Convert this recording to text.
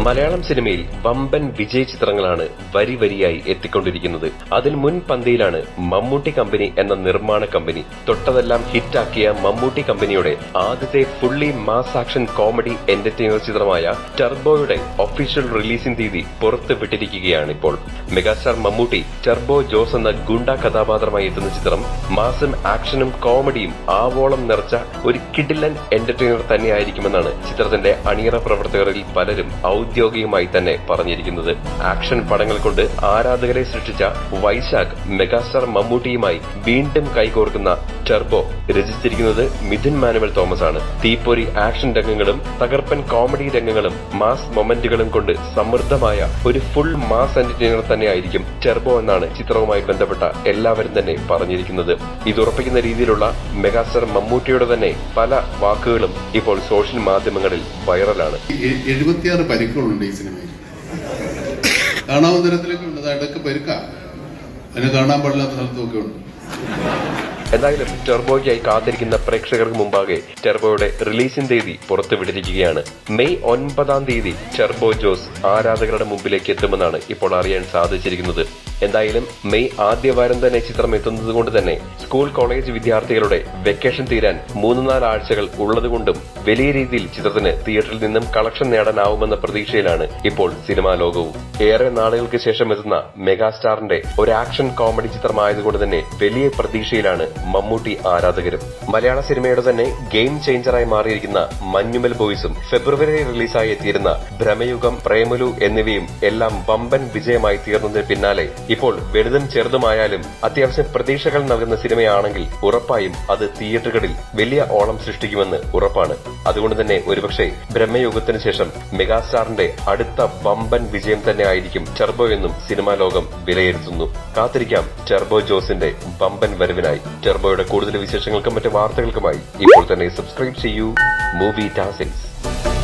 മലയാളം സിനിമയിൽ വമ്പൻ വിജയ ചിത്രങ്ങളാണ് വരി വരിയായി എത്തിക്കൊണ്ടിരിക്കുന്നത് അതിൽ മുൻ പന്തിയിലാണ് മമ്മൂട്ടി കമ്പനി എന്ന നിർമ്മാണ കമ്പനി തൊട്ടതെല്ലാം ഹിറ്റാക്കിയ മമ്മൂട്ടി കമ്പനിയുടെ ആദ്യത്തെ fully mass action comedy entertainer ചിത്രമായ ടർബോയുടെ ഒഫീഷ്യൽ റിലീസിംഗ് തീയതി പുറത്തു വിട്ടിരിക്കുകയാണ് ഇപ്പോൾ മെഗാസ്റ്റാർ മമ്മൂട്ടി ടർബോ ജോസ് എന്ന ഗുണ്ട കഥാപാത്രമായി എത്തുന്ന ചിത്രം മാസും ആക്ഷനും കോമഡിയും ആവോളം നിറച്ച ഒരു കിഡിലൻ എന്റർടൈനർ തന്നെയായിരിക്കുമെന്നാണ് ചിത്രത്തിന്റെ അണിയറ പ്രവർത്തകരിൽ പലരും ഔദ്യോഗികമായി തന്നെ പറഞ്ഞിരിക്കുന്നത് ആക്ഷൻ പടങ്ങൾ കൊണ്ട് ആരാധകരെ സൃഷ്ടിച്ച വൈശാഖ് മെഗാസ്റ്റാർ മമ്മൂട്ടിയുമായി വീണ്ടും കൈകോർക്കുന്ന ടർബോ രചിച്ചിരിക്കുന്നത് മിഥുൻ മാനുവൽ തോമസ് ആണ് തീപ്പൊരി ആക്ഷൻ രംഗങ്ങളും തകർപ്പൻ കോമഡി രംഗങ്ങളും മാസ് മൊമെന്റുകളും കൊണ്ട് സമൃദ്ധമായ ഒരു ഫുൾ മാസ് എന്റർടൈനർ തന്നെയായിരിക്കും ടെർബോ എന്നാണ് ചിത്രവുമായി ബന്ധപ്പെട്ട എല്ലാവരും തന്നെ പറഞ്ഞിരിക്കുന്നത് ഇത് ഉറപ്പിക്കുന്ന രീതിയിലുള്ള മെഗാസ്റ്റാർ മമ്മൂട്ടിയുടെ തന്നെ പല വാക്കുകളും ഇപ്പോൾ സോഷ്യൽ മാധ്യമങ്ങളിൽ വൈറലാണ് എ- എഴുപത്തിയാറ് പരിക്കുകളുണ്ട് ഈ സിനിമയിൽ കാണാവുന്ന തരത്തിലൊക്കെ ഉണ്ട് അതൊക്കെ പരുക്കാം അതിന് കാണാൻ പാടില്ലാത്ത സ്ഥലത്തൊക്കെ ഉണ്ട് എന്തായാലും ടെർബോയ്ക്കായി കാത്തിരിക്കുന്ന പ്രേക്ഷകർക്ക് മുമ്പാകെ ടെർബോയുടെ റിലീസിംഗ് തീയതി പുറത്തുവിട്ടിരിക്കുകയാണ് മെയ് ഒൻപതാം തീയതി ടെർബോ ജോസ് ആരാധകരുടെ മുമ്പിലേക്ക് എത്തുമെന്നാണ് ഇപ്പോൾ അറിയാൻ സാധിച്ചിരിക്കുന്നത് എന്തായാലും മെയ് ആദ്യ വാരം തന്നെ ചിത്രം എത്തുന്നത് കൊണ്ട് തന്നെ സ്കൂൾ കോളേജ് വിദ്യാർത്ഥികളുടെ വെക്കേഷൻ തീരാൻ മൂന്ന് നാല് ആഴ്ചകൾ ഉള്ളതുകൊണ്ടും വലിയ രീതിയിൽ ചിത്രത്തിന് തിയേറ്ററിൽ നിന്നും കളക്ഷൻ നേടാനാവുമെന്ന പ്രതീക്ഷയിലാണ് ഇപ്പോൾ സിനിമാ ലോകവും ഏറെ നാളുകൾക്ക് ശേഷം എത്തുന്ന മെഗാസ്റ്റാറിന്റെ ഒരു ആക്ഷൻ കോമഡി ചിത്രമായതുകൊണ്ട് തന്നെ വലിയ പ്രതീക്ഷയിലാണ് മമ്മൂട്ടി ആരാധകരും മലയാള സിനിമയുടെ തന്നെ ഗെയിം ചേഞ്ചറായി മാറിയിരിക്കുന്ന മഞ്ഞുമൽ ബോയ്സും ഫെബ്രുവരി റിലീസായി എത്തിയിരുന്ന ഭ്രമയുഗം പ്രേമലു എന്നിവയും എല്ലാം വമ്പൻ വിജയമായി തീർന്നതിന് പിന്നാലെ ഇപ്പോൾ വലുതും ചെറുതുമായാലും അത്യാവശ്യം പ്രതീക്ഷകൾ നൽകുന്ന സിനിമയാണെങ്കിൽ ഉറപ്പായും അത് തിയേറ്ററുകളിൽ വലിയ ഓളം സൃഷ്ടിക്കുമെന്ന് ഉറപ്പാണ് അതുകൊണ്ട് തന്നെ ഒരുപക്ഷെ ബ്രഹ്മയുഗത്തിന് ശേഷം മെഗാസ്റ്റാറിന്റെ അടുത്ത വമ്പൻ വിജയം തന്നെ ആയിരിക്കും ടെർബോ എന്നും സിനിമാ ലോകം വിലയിരുത്തുന്നു കാത്തിരിക്കാം ടെർബോ ജോസിന്റെ വമ്പൻ വരവിനായി ടെർബോയുടെ കൂടുതൽ വിശേഷങ്ങൾക്കും മറ്റ് വാർത്തകൾക്കുമായി ഇപ്പോൾ തന്നെ സബ്സ്ക്രൈബ് ചെയ്യൂ മൂവി ടാസിൽസ്